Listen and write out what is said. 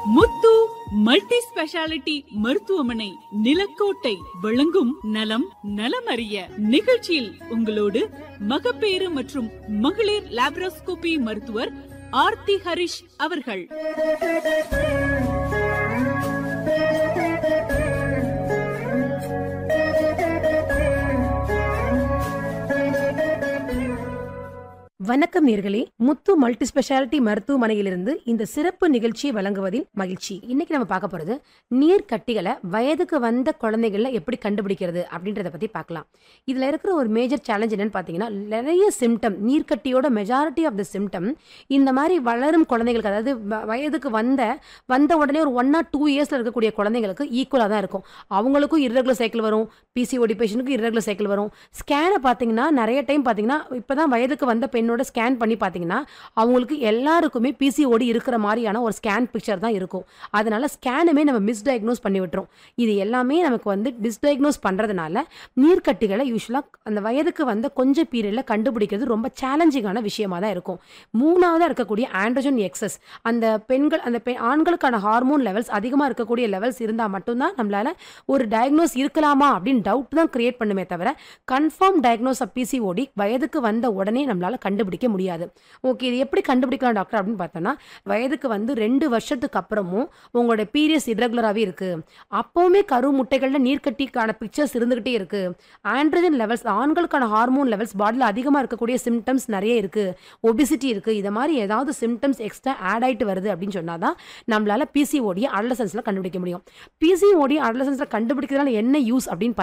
முத்து multi speciality மருத்துவமனை நிலக்கோட்டை வழங்கும் நலம் நலமறிய நிகழ்ச்சியில் உங்களோடு மகப்பேறு மற்றும் மகளிர் லாப்ரோஸ்கோபி மருத்துவர் ஆர்த்தி ஹரிஷ் அவர்கள் வணக்கம் நேர்களே முத்து மல்டி ஸ்பெஷாலிட்டி மருத்துவமனையிலிருந்து இந்த சிறப்பு நிகழ்ச்சியை வழங்குவதின் மகிழ்ச்சி இன்னைக்கு நம்ம பார்க்க போறது நீர் கட்டிகளை வயதுக்கு வந்த குழந்தைகள எப்படி கண்டுபிடிக்கிறது அப்படின்றத பத்தி பார்க்கலாம் இதுல இருக்கிற ஒரு மேஜர் சேலஞ்ச் என்னன்னு பார்த்தீங்கன்னா நிறைய சிம்டம் நீர்க்கட்டியோட மெஜாரிட்டி ஆஃப் த சிம்டம் இந்த மாதிரி வளரும் குழந்தைகளுக்கு அதாவது வ- வயதுக்கு வந்த வந்த உடனே ஒரு ஒன் ஆர் டூ இயர்ஸ்ல இருக்கக்கூடிய குழந்தைங்களுக்கு ஈக்குவலாக தான் இருக்கும் அவங்களுக்கும் irregular சைக்கிள் வரும் பிசிஓடி பேஷண்ட்டுக்கும் irregular சைக்கிள் வரும் ஸ்கேனை பார்த்தீங்கன்னா நிறைய டைம் பார்த்தீங்கன்னா இப்போதான் வயதுக்கு வந்த பெண்ணோட ஸ்கேன் பண்ணி பார்த்தீங்கன்னா அவங்களுக்கு எல்லாருக்குமே பிசிஓடி இருக்கிற மாதிரியான ஒரு ஸ்கேன் பிக்சர் தான் இருக்கும் அதனால ஸ்கேனுமே நம்ம மிஸ்டயக்னோஸ் பண்ணி விட்டுரும் இது எல்லாமே நமக்கு வந்து டிஸ்டயக்னோஸ் பண்ணுறதுனால நீர்க்கட்டிகளை யூஸ்வலாக அந்த வயதுக்கு வந்த கொஞ்சம் பீரியடில் கண்டுபிடிக்கிறது ரொம்ப சேலஞ்சிங்கான விஷயமா தான் இருக்கும் மூணாவதாக இருக்கக்கூடிய ஆண்ட்ரோஜன் எக்ஸஸ் அந்த பெண்கள் அந்த பெண் ஆண்களுக்கான ஹார்மோன் லெவல்ஸ் அதிகமாக இருக்கக்கூடிய லெவல்ஸ் இருந்தால் மட்டும்தான் நம்மளால ஒரு டயக்னோஸ் இருக்கலாமா அப்படின்னு டவுட் தான் கிரியேட் பண்ணுமே தவிர கன்ஃபார்ம் டயக்னோஸ் ஆஃப் பிசிஓடி வயதுக்கு வந்த உடனே நம்மளால கண்டுபிடிக்க முடியாது ஓகே இது எப்படி கண்டுபிடிக்கலாம் டாக்டர் அப்படின்னு பார்த்தோன்னா வயதுக்கு வந்து ரெண்டு வருஷத்துக்கு அப்புறமும் உங்களோட பீரியட்ஸ் irregular-ஆவே இருக்கு அப்போவுமே கரு முட்டைகளில் நீர்க்கட்டிக்கான பிக்சர்ஸ் இருந்துகிட்டே இருக்கு ஆண்ட்ரஜன் லெவல்ஸ் ஆண்களுக்கான ஹார்மோன் லெவல்ஸ் பாடியில் அதிகமாக இருக்கக்கூடிய சிம்டம்ஸ் நிறைய இருக்கு ஒபிசிட்டி இருக்கு இதை மாதிரி ஏதாவது சிம்டம்ஸ் எக்ஸ்ட்ரா ஆட் ஆயிட்டு வருது அப்படின்னு சொன்னால் தான் நம்மளால பிசிஓடியை அடலசன்ஸில் கண்டுபிடிக்க முடியும் பிசிஓடி அடலசன்ஸில் கண்டுபிடிக்கிறதுனால என்ன யூஸ் அப்படின்னு